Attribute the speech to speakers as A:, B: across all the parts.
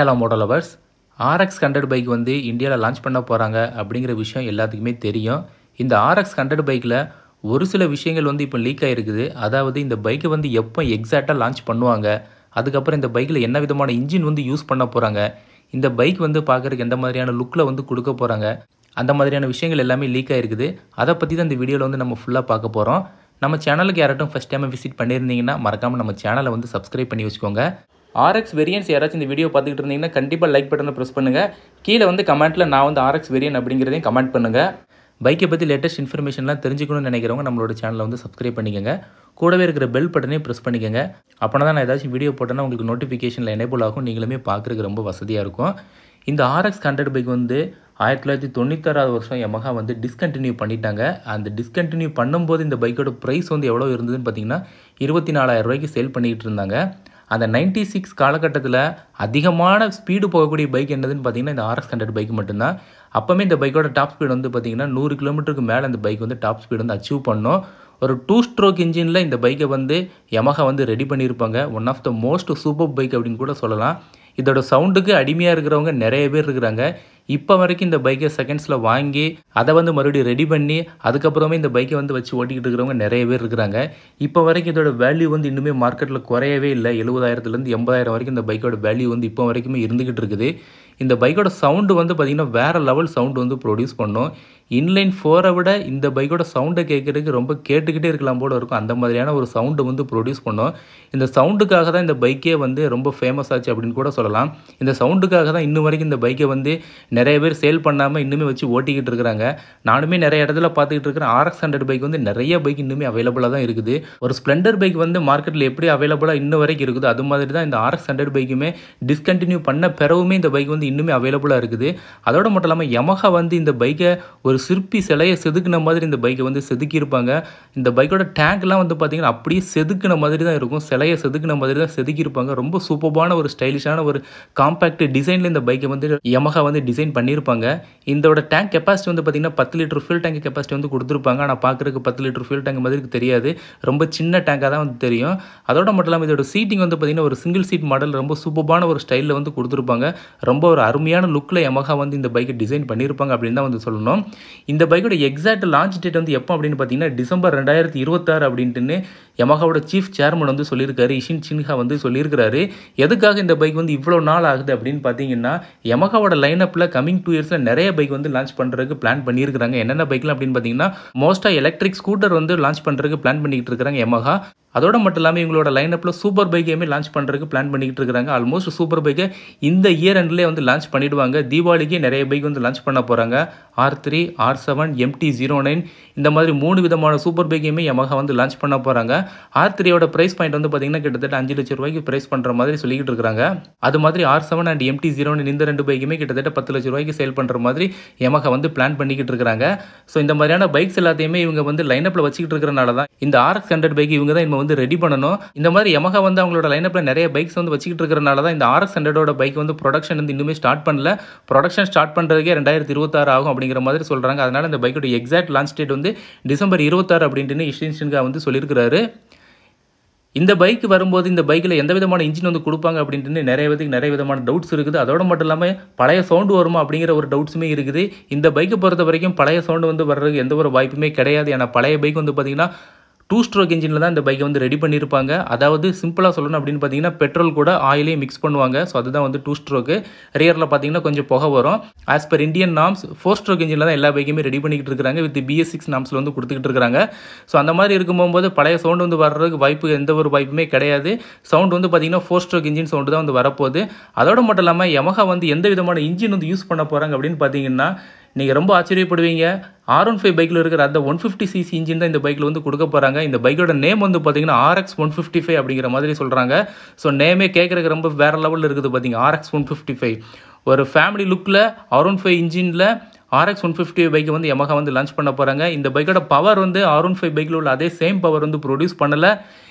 A: Hello moto lovers RX hundred bike வந்து இந்தியாவில் launch பண்ண போகிறாங்க அப்படிங்கிற விஷயம் எல்லாத்துக்குமே தெரியும் இந்த ஆர்எக்ஸ் ஹண்ட்ரட் பைக்கில் ஒரு சில விஷயங்கள் வந்து இப்போ லீக் ஆகிருக்குது அதாவது இந்த பைக்கை வந்து எப்போ எக்ஸாக்டாக லான்ச் பண்ணுவாங்க அதுக்கப்புறம் இந்த பைக்கில் என்ன விதமான இன்ஜின் வந்து யூஸ் பண்ண போகிறாங்க இந்த பைக் வந்து பார்க்குறதுக்கு எந்த மாதிரியான லுக்கில் வந்து கொடுக்க போகிறாங்க அந்த மாதிரியான விஷயங்கள் எல்லாமே லீக் ஆகிருக்குது அதை பற்றி தான் இந்த வீடியோவில் வந்து நம்ம ஃபுல்லாக பார்க்க போகிறோம் நம்ம சேனலுக்கு யாராட்டும் ஃபஸ்ட் டைம் விசிட் பண்ணியிருந்தீங்கன்னா மறக்காமல் நம்ம சேனலை வந்து சப்ஸ்கிரைப் பண்ணி வச்சுக்கோங்க ஆர்எக்ஸ் வெரியன்ஸ் யாராச்சும் இந்த வீடியோ பார்த்துக்கிட்டு இருந்தீங்கன்னா கண்டிப்பாக லைக் பட்டனை ப்ரெஸ் பண்ணுங்கள் கீழே வந்து கமெண்ட்டில் நான் வந்து ஆர்எக்ஸ் வெரியன் அப்படிங்கிறதையும் கமெண்ட் பண்ணுங்கள் பைக்கை பற்றி லேட்டஸ்ட் இன்ஃபர்மேஷன்லாம் தெரிஞ்சுக்கணும்னு நினைக்கிறவங்க நம்மளோட சேனலை வந்து சப்ஸ்கிரைப் பண்ணிக்கோங்க கூடவே இருக்கிற பெல் பட்டனையும் ப்ரெஸ் பண்ணிக்கோங்க அப்போனா தான் நான் ஏதாச்சும் வீடியோ போட்டேன்னா உங்களுக்கு நோட்டிஃபிகேஷனில் எனேபிள் ஆகும் நீங்களுமே பார்க்குறதுக்கு ரொம்ப வசதியாக இருக்கும் இந்த ஆர்எக்ஸ் ஹண்ட்ரட் பைக் வந்து ஆயிரத்தி தொள்ளாயிரத்தி தொண்ணூத்தாறாவது வருஷம் யமஹா வந்து டிஸ்கண்டினியூ பண்ணிட்டாங்க அந்த டிஸ்கண்டினியூ பண்ணும்போது இந்த பைக்கோட ப்ரைஸ் வந்து எவ்வளோ இருந்ததுன்னு பார்த்தீங்கன்னா இருபத்தி நாலாயிரம் ரூபாய்க்கு சேல் பண்ணிகிட்டு இருந்தாங்க அந்த நைன்டி சிக்ஸ் காலகட்டத்தில் அதிகமான ஸ்பீடு போகக்கூடிய பைக் என்னதுன்னு பார்த்தீங்கன்னா இந்த ஆர்எக்ஸ் ஹண்ட்ரட் பைக் மட்டும்தான் அப்போவுமே இந்த பைக்கோட டாப் ஸ்பீடு வந்து பார்த்தீங்கன்னா நூறு கிலோமீட்டருக்கு மேலே இந்த பைக் வந்து டாப் ஸ்பீடு வந்து அச்சீவ் பண்ணோம் ஒரு டூ ஸ்ட்ரோக் இன்ஜினில் இந்த பைக்கை வந்து யமஹா வந்து ரெடி பண்ணியிருப்பாங்க one of the most super bike அப்படின்னு கூட சொல்லலாம் இதோட சவுண்டுக்கு அடிமையாக இருக்கிறவங்க நிறைய பேர் இருக்கிறாங்க இப்போ வரைக்கும் இந்த பைக்கை செகண்ட்ஸில் வாங்கி அதை வந்து மறுபடியும் ரெடி பண்ணி அதுக்கப்புறமே இந்த பைக்கை வந்து வச்சு ஓட்டிக்கிட்டு இருக்கிறவங்க நிறைய பேர் இருக்கிறாங்க இப்போ வரைக்கும் இதோட வேல்யூ வந்து இன்னுமே மார்க்கெட்டில் குறையவே இல்லை எழுபதாயிரத்துலேருந்து எண்பதாயிரம் வரைக்கும் இந்த பைக்கோட வேல்யூ வந்து இப்போ வரைக்குமே இருந்துக்கிட்டு இருக்குது இந்த பைக்கோட சவுண்டு வந்து பார்த்திங்கன்னா வேறு லெவல் சவுண்டு வந்து ப்ரொடியூஸ் பண்ணும் இன்லைன் ஃபோரை விட இந்த பைக்கோட சவுண்டை கேட்குறதுக்கு ரொம்ப கேட்டுக்கிட்டே இருக்கலாம் போல இருக்கும் அந்த மாதிரியான ஒரு சவுண்டு வந்து ப்ரொடியூஸ் பண்ணும் இந்த சவுண்டுக்காக தான் இந்த பைக்கே வந்து ரொம்ப ஃபேமஸ் ஆச்சு அப்படின்னு கூட சொல்லலாம் இந்த சவுண்டுக்காக தான் இன்னும் வரைக்கும் இந்த பைக்கை வந்து நிறைய பேர் சேல் பண்ணாமல் இன்னுமே வச்சு ஓட்டிக்கிட்டு இருக்கிறாங்க நானுமே நிறைய இடத்துல பார்த்துக்கிட்டு இருக்கிறேன் ஆர்எக்ஸ் ஹண்ட்ரட் பைக் வந்து நிறைய பைக் இன்னுமே அவைலபிளாக தான் இருக்குது ஒரு ஸ்ப்ளெண்டர் பைக் வந்து மார்க்கெட்டில் எப்படி அவைலபிளாக இன்னும் வரைக்கும் இருக்குது அது மாதிரி தான் இந்த ஆர்எக்ஸ் ஹண்ட்ரட் பைக்குமே டிஸ்கண்டினியூ பண்ண பிறகுமே இந்த பைக் வந்து இன்னுமே அவைலபிளாக இருக்குது அதோட மட்டும் இல்லாமல் யமஹா வந்து இந்த பைக்கை ஒரு சிற்பி சிலையை செதுக்கின மாதிரி இந்த பைக்கை வந்து செதுக்கியிருப்பாங்க இந்த பைக்கோட டேங்க்லாம் வந்து பார்த்திங்கன்னா அப்படியே செதுக்கின மாதிரி தான் இருக்கும் சிலையை செதுக்கின மாதிரி தான் செதுக்கியிருப்பாங்க ரொம்ப சூப்பரான ஒரு ஸ்டைலிஷான ஒரு காம்பேக்ட் டிசைனில் இந்த பைக்கை வந்து யமஹா வந்து டிசைன் பண்ணியிருப்பாங்க இதோட டேங்க் கெப்பாசிட்டி வந்து பார்த்திங்கன்னா பத்து லிட்டர் ஃபில் டேங்க் கெப்பாசிட்டி வந்து கொடுத்துருப்பாங்க ஆனால் பார்க்குறதுக்கு பத்து லிட்டர் ஃபில் டேங்க் மாதிரி தெரியாது ரொம்ப சின்ன டேங்காக தான் வந்து தெரியும் அதோட மட்டும் இல்லாமல் இதோட சீட்டிங் வந்து பார்த்திங்கன்னா ஒரு சிங்கிள் சீட் மாடல் ரொம்ப சூப்பரான ஒரு ஸ்டைலில் வந்து கொடுத்துருப்பாங்க ரொம்ப ஒரு அருமையான லுக்கில் யமஹா வந்து இந்த பைக்கை டிசைன் பண்ணியிருப்பாங்க அப்படின்னு தான் வந்து சொல்லணும் இந்த பைக்கோட எக்ஸாக்ட் லான்ச் டேட் வந்து எப்போ அப்படின்னு பார்த்தீங்கன்னா டிசம்பர் ரெண்டாயிரத்தி இருபத்தாறு அப்படின்ட்டுன்னு யமஹாவோட சீஃப் சேர்மன் வந்து சொல்லியிருக்காரு இஷின் சின்ஹா வந்து சொல்லியிருக்காரு எதுக்காக இந்த பைக் வந்து இவ்வளோ நாள் ஆகுது அப்படின்னு பார்த்தீங்கன்னா யமஹாவோட லைனப்பில் கமிங் டூ இயர்ஸில் நிறைய பைக் வந்து லான்ச் பண்ணுறதுக்கு பிளான் பண்ணியிருக்காங்க என்னென்ன பைக்லாம் அப்படின்னு பார்த்தீங்கன்னா மோஸ்ட்டாக எலக்ட்ரிக் ஸ்கூட்டர் வந்து லான்ச் பண்ணுறதுக்கு பிளான் பண்ணிக்கிட்டு இருக்கிறாங்க யமஹா அதோட மட்டும் இல்லாமல் இவங்களோட லைனப்பில் சூப்பர் பைக்கையுமே லான்ச் பண்ணுறதுக்கு பிளான் பண்ணிக்கிட்டு இருக்கிறாங்க ஆல்மோஸ்ட் சூப்பர் பைக்கை இந்த இயர் எண்ட்லேயே வந்து லான்ச் பண்ணிவிடுவாங்க தீபாவளிக்கே நிறைய பைக் வந்து லான்ச் பண்ண போகிறாங்க R three R seven MT zero nine இந்த மாதிரி மூணு விதமான சூப்பர் பைக்கையுமே யமஹா வந்து லான்ச் பண்ண போகிறாங்க ஆர் த்ரீயோட ப்ரைஸ் பாயிண்ட் வந்து பார்த்திங்கன்னா கிட்டத்தட்ட அஞ்சு லட்சம் ரூபாய்க்கு ப்ரைஸ் பண்ணுற மாதிரி சொல்லிக்கிட்டு இருக்காங்க அது மாதிரி R seven and MT zero nine இந்த ரெண்டு பைக்குமே கிட்டத்தட்ட பத்து லட்ச ரூபாய்க்கு சேல் பண்ணுற மாதிரி யமஹா வந்து பிளான் பண்ணிக்கிட்டு இருக்காங்க ஸோ இந்த மாதிரியான பைக்ஸ் எல்லாத்தையுமே இவங்க வந்து லைனப்பில் வச்சுக்கிட்டு இருக்கிறனால தான் இந்த ஆர்எக்ஸ் ஹண்ட்ரட் பைக் இவங்க தான் இவங்க வந்து ரெடி பண்ணணும் இந்த மாதிரி யமஹா வந்து அவங்களோட லைனப்பில் நிறைய பைக்ஸ் வந்து வச்சுக்கிட்டு இருக்கிறனால தான் இந்த ஆர்எக்ஸ் ஹண்ட்ரடோட பைக் வந்து ப்ரொடக்ஷன் வந்து இன்னுமே ஸ்டார்ட் பண்ணல ப்ரொடக்ஷன் ஸ்டார்ட் பண்ணுறதுக்கே ரெண்டாயிரத்தி இருபத்தாறு ஆகும் அப்படிங்கிற மாதிரி சொல்கிறாங்க அதனால் இந்த பைக்கோட எக்ஸாக்ட் லான்ச் டேட் வந்து டிசம்பர் இருபத்தாறு அப்படின்ட்டு இஷ்டின்ஷன்கா வந்து சொல்லியிருக்கிறாரு இந்த பைக் வரும்போது இந்த பைக்கில் எந்த விதமான இன்ஜின் வந்து கொடுப்பாங்க அப்படின்ட்டு நிறைய பேருக்கு நிறைய விதமான டவுட்ஸ் இருக்குது அதோட மட்டும் இல்லாமல் பழைய சவுண்டு வருமா அப்படிங்கிற ஒரு டவுட்ஸுமே இருக்குது இந்த பைக்கை பொறுத்த வரைக்கும் பழைய சவுண்டு வந்து வர்றதுக்கு எந்த ஒரு வாய்ப்புமே கிடையாது ஏன்னா பழைய பைக் வந்து பார்த்திங்கன்னா டூ ஸ்ட்ரோக் இன்ஜினில் தான் இந்த பைக்கை வந்து ரெடி பண்ணியிருப்பாங்க அதாவது சிம்பிளாக சொல்லணும் அப்படின்னு பார்த்தீங்கன்னா பெட்ரோல் கூட ஆயிலே மிக்ஸ் பண்ணுவாங்க ஸோ அதுதான் வந்து டூ ஸ்ட்ரோக்கு ரியரில் பார்த்தீங்கன்னா கொஞ்சம் புகை வரும் as per Indian norms four stroke இன்ஜினில் தான் எல்லா பைக்குமே ரெடி பண்ணிக்கிட்டு இருக்காங்க வித் பிஎஸ் சிக்ஸ் நாம்ஸில் வந்து கொடுத்துக்கிட்டு இருக்காங்க ஸோ அந்த மாதிரி இருக்கும்போது பழைய சவுண்டு வந்து வர்றதுக்கு வாய்ப்பு எந்த ஒரு வாய்ப்புமே கிடையாது சவுண்ட் வந்து பார்த்தீங்கன்னா ஃபோர் ஸ்ட்ரோக் இன்ஜின் சவுண்டு தான் வந்து வரப்போகுது அதோட மட்டும் இல்லாமல் யமஹா வந்து எந்த விதமான இன்ஜின் வந்து யூஸ் பண்ண போகிறாங்க அப்படின்னு பார்த்தீங்கன்னா நீங்கள் ரொம்ப ஆச்சரியப்படுவீங்க ஆர் ஒன் ஃபைவ் பைக்கில் இருக்கிற அந்த ஒன் ஃபிஃப்டி சிசி இன்ஜின் தான் இந்த பைக்கில் வந்து கொடுக்க போகிறாங்க இந்த பைக்கோட நேம் வந்து பார்த்தீங்கன்னா ஆர்எக்ஸ் ஒன் ஃபிஃப்டி ஃபைவ் அப்படிங்கிற மாதிரி சொல்கிறாங்க ஸோ நேமே கேட்குறதுக்கு ரொம்ப வேறு லெவலில் இருக்குது பார்த்தீங்க ஆர்எக்ஸ் ஒன் ஃபிஃப்டி ஃபைவ் ஒரு ஃபேமிலி லுக்கில் ஆர் ஒன் ஃபைவ் இன்ஜினில் ஆர்எக்ஸ் ஒன் ஃபிஃப்டி பைக்கை வந்து யமஹா வந்து லான்ச் பண்ண போகிறாங்க இந்த பைக்கோட பவர் வந்து ஆர் ஒன் ஃபைவ் பைக்கில் உள்ள அதே சேம் பவர் வந்து ப்ரொடியூஸ் பண்ணலை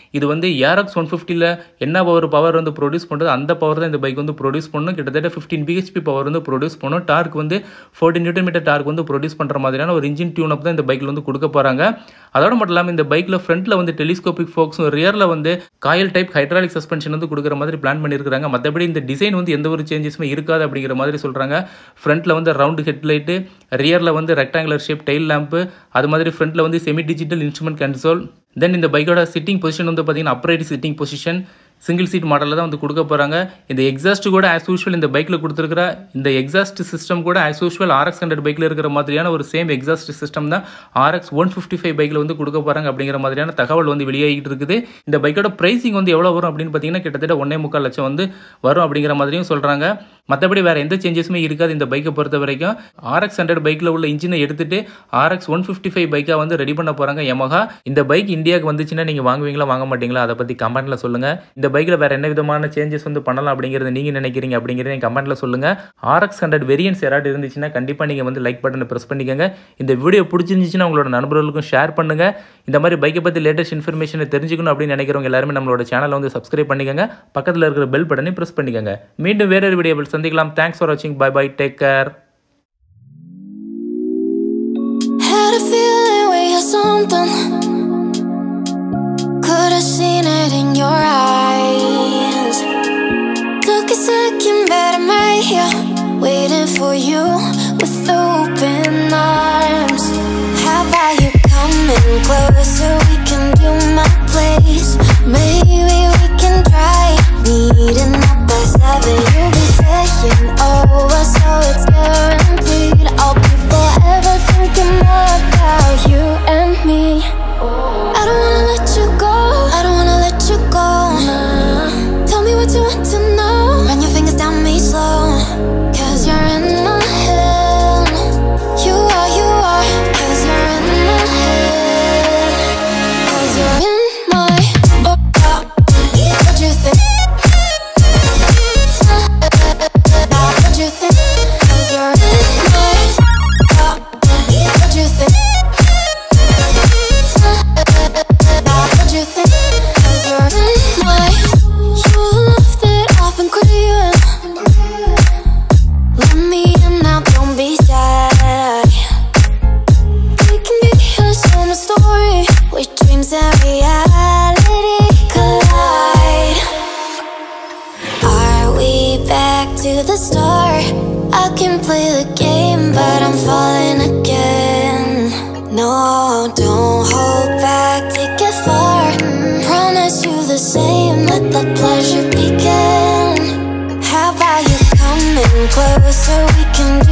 A: இது வந்து ஏஆர்எக்ஸ் ஒன் ஃபிஃப்டியில் என்ன ஒரு பவர் வந்து ப்ரொடியூஸ் பண்ணுறது அந்த பவர் தான் இந்த பைக் வந்து ப்ரொடியூஸ் பண்ணணும் கிட்டத்தட்ட ஃபிஃப்டீன் பிஹெச்பி பவர் வந்து ப்ரொடியூஸ் பண்ணணும் டார்க் வந்து ஃபோர்டீன் நியூட்டன் மீட்டர் டார்க் வந்து ப்ரொடியூஸ் பண்ணுற மாதிரியான ஒரு இன்ஜின் டியூன் அப் தான் இந்த பைக்கில் வந்து கொடுக்க போகிறாங்க அதோட மட்டும் இல்லாமல் இந்த பைக்கில் ஃப்ரண்ட்டில் வந்து டெலிஸ்கோபிக் ஃபோக்ஸும் ரியரில் வந்து காயல் டைப் ஹைட்ராலிக் சஸ்பென்ஷன் வந்து கொடுக்குற மாதிரி பிளான் பண்ணியிருக்காங்க மற்றபடி இந்த டிசைன் வந்து எந்த ஒரு சேஞ்சஸுமே இருக்காது அப்படிங்கிற மாதிரி சொல்கிறாங்க ஃப்ரண்ட்டில் வந்து ரவுண்டு ஹெட்லைட்டு ரியரில் வந்து ரெக்டாங்குலர் ஷேப் டெயில் லேம்ப்பு அது மாதிரி ஃப்ரண்ட்டில் வந்து semi digital instrument console then இந்த பைக்கோட சிட்டிங் பொசிஷன் வந்து பார்த்தீங்கன்னா upright sitting position single seat மாடலில் தான் வந்து கொடுக்க போகிறாங்க இந்த எக்ஸாஸ்ட் கூட ஆஸ் யூஷுவல் இந்த பைக்கில் கொடுத்துருக்கிற இந்த எக்ஸாஸ்ட் சிஸ்டம் கூட ஆஸ் யூஷுவல் ஆர்எக்ஸ் ஹண்ட்ரட் பைக்கில் இருக்கிற மாதிரியான ஒரு சேம் எக்ஸாஸ்ட் சிஸ்டம் தான் ஆர்எக்ஸ் ஒன் ஃபிஃப்டி ஃபைவ் பைக்கில் வந்து கொடுக்க போகிறாங்க அப்படிங்கிற மாதிரியான தகவல் வந்து வெளியாகிட்டு இருக்குது இந்த பைக்கோட ப்ரைஸிங் வந்து எவ்வளோ வரும் அப்படின்னு பார்த்தீங்கன்னா கிட்டத்தட்ட ஒன்றே முக்கால் லட்சம் வந்து வரும் அப்படிங்கிற மாதிரியும் சொல்கிறாங்க மற்றபடி வேறு எந்த சேஞ்சஸுமே இருக்காது இந்த பைக்கை பொறுத்த வரைக்கும் ஆர்எக்ஸ் ஹண்ட்ரட் பைக்கில் உள்ள இன்ஜினை எடுத்துட்டு ஆர்எக்ஸ் ஒன் ஃபிஃப்டி ஃபைவ் பைக்காக வந்து ரெடி பண்ண போகிறாங்க யமஹா இந்த பைக் இந்தியாவுக்கு வந்துச்சுன்னா நீங்கள் வாங்குவீங்களா வாங்க மாட்டீங்களா அதை பற்றி கமெண்ட்டில் சொல்லுங்கள் இந்த பைக்கில் வேறு என்ன விதமான சேஞ்சஸ் வந்து பண்ணலாம் அப்படிங்கிறத நீங்கள் நினைக்கிறீங்க அப்படிங்கிறத கமெண்ட்டில் சொல்லுங்கள் ஆர்எக்ஸ் ஹண்ட்ரட் வெரியன்ஸ் யாராவது இருந்துச்சுன்னா கண்டிப்பாக நீங்கள் வந்து லைக் பட்டனை ப்ரெஸ் பண்ணிக்கோங்க இந்த வீடியோ பிடிச்சிருந்துச்சுன்னா உங்களோட நண்பர்களுக்கும் ஷேர் பண்ணுங்கள் இந்த மாதிரி பைக்கை பற்றி லேட்டஸ்ட் இன்ஃபர்மேஷனை தெரிஞ்சுக்கணும் அப்படின்னு நினைக்கிறவங்க எல்லாருமே நம்மளோட சேனலை வந்து சப்ஸ்கிரைப் பண்ணிக்கோங்க பக்கத்தில் இருக்கிற பெல் பட்டனை ப்ரெஸ் பண்ணிக்கோங்க மீண்டும் வேறொரு வீடியோ சந்திக்கலாம் தேங்க்ஸ் ஃபார் வாட்சிங் bye bye take care
B: Had a feeling we had something. Could have seen it in your eyes. Took a second, but I'm right here, waiting for you with open arms. How about you coming closer? We can do my place. Maybe we can try meeting up by seven. You'll be saying over, so it's guaranteed. I'll be forever thinking more about you and me. I don't wanna let you go. I don't wanna let you go. Nah. Tell me what you want to know. Run your fingers down me slow. Cause you're in my head. You are, you are. Cause you're in my head. Cause you're in my. Oh, oh. What you think? What you think? Cause you're in my. Oh, what you think? What you think? Cause you're in my You love that I've been craving Let me in now, don't be shy We can be a summer story Where dreams and reality collide Are we back to the start? I can play the game, but I'm falling again No, don't hold back, take it far Promise you the same, let the pleasure begin How about you coming closer, we can do